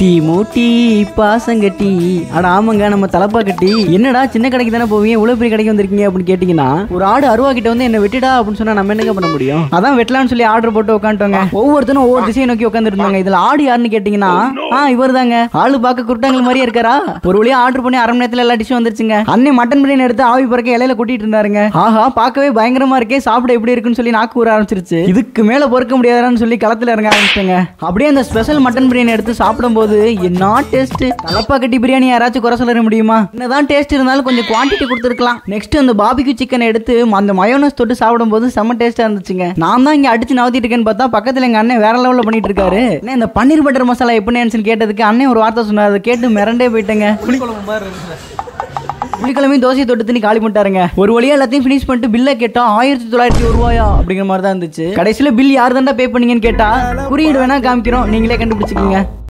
tea மூட்டி பாசங்கட்டி அட ஆமாங்க நம்ம தலப்பா கட்டி என்னடா சின்ன கடைக்கு தானே போவீங்க இவ்வளவு பெரிய கடைக்கு வந்திருக்கீங்க அப்படின்னு கேட்டீங்கன்னா ஒரு ஆடு அருவா கிட்ட வந்து என்ன வெட்டிடா அப்படின்னு சொன்னா நம்ம என்னங்க பண்ண முடியும் அதான் வெட்டலாம்னு சொல்லி ஆர்டர் போட்டு உட்காந்துட்டோங்க ஒவ்வொருத்தரும் ஒவ்வொரு திசையை நோக்கி உட்காந்துட்டு இருந்தாங்க இதுல ஆடு யாருன்னு கேட்டீங்கன்னா ஆ இவர் தாங்க ஆளு பார்க்க குருட்டாங்கல் மாதிரியே இருக்காரா ஒரு வழியா ஆர்டர் பண்ணி அரை மணி நேரத்துல எல்லா டிஷ்ஷும் வந்துருச்சுங்க அன்னை மட்டன் பிரியாணி எடுத்து ஆவி பறக்க இலையில கூட்டிட்டு இருந்தாருங்க ஆஹா பார்க்கவே பயங்கரமா இருக்கே சாப்பிட எப்படி இருக்குன்னு சொல்லி நாக்கு ஊற ஆரம்பிச்சிருச்சு இதுக்கு மேல பொறுக்க முடியாதான்னு சொல்லி களத்துல இறங்க ஆரம்பிச்சிட்டேங்க அப்படியே அந்த ஸ்பெஷல் மட்டன் பிரியாணி எடுத்து சாப்பிடும்போது என்ன டேஸ்ட் தலப்பா கட்டி பிரியாணி யாராச்சும் குறை சொல்ல முடியுமா என்னதான் டேஸ்ட் இருந்தாலும் கொஞ்சம் குவான்டிட்டி கொடுத்துருக்கலாம் நெக்ஸ்ட் அந்த பாபிக்கு சிக்கனை எடுத்து அந்த மயோனஸ் தொட்டு சாப்பிடும்போது செம்ம டேஸ்டா இருந்துச்சுங்க நான் தான் இங்க அடிச்சு நவத்திட்டு இருக்கேன்னு பார்த்தா பக்கத்துல எங்க அண்ணன் வேற லெவல்ல பண்ணிட்டு இருக்காரு அண்ணே, இந்த பன்னீர் பட்டர் மசாலா எப்படின்னு கேட்டதுக்கு அண்ணன் ஒரு வார்த்தை சொன்னார் அதை கேட்டு மிரண்டே போயிட்டேங்க புளிக்கிழமையும் தோசையை தொட்டு தண்ணி காலி பண்ணிட்டாருங்க ஒரு வழியா எல்லாத்தையும் ஃபினிஷ் பண்ணிட்டு பில்லை கேட்டா ஆயிரத்தி தொள்ளாயிரத்தி ஒரு ரூபாயா அப்படிங்கிற மாதிரி தான் இருந்துச்சு கடைசியில பில் யார் தாண்டா பே பண்ணீங்கன்னு கேட்டா குறியீடு வேணா காமிக்கிறோம் நீங்களே கண்டுபிடிச்சிக்கோங்க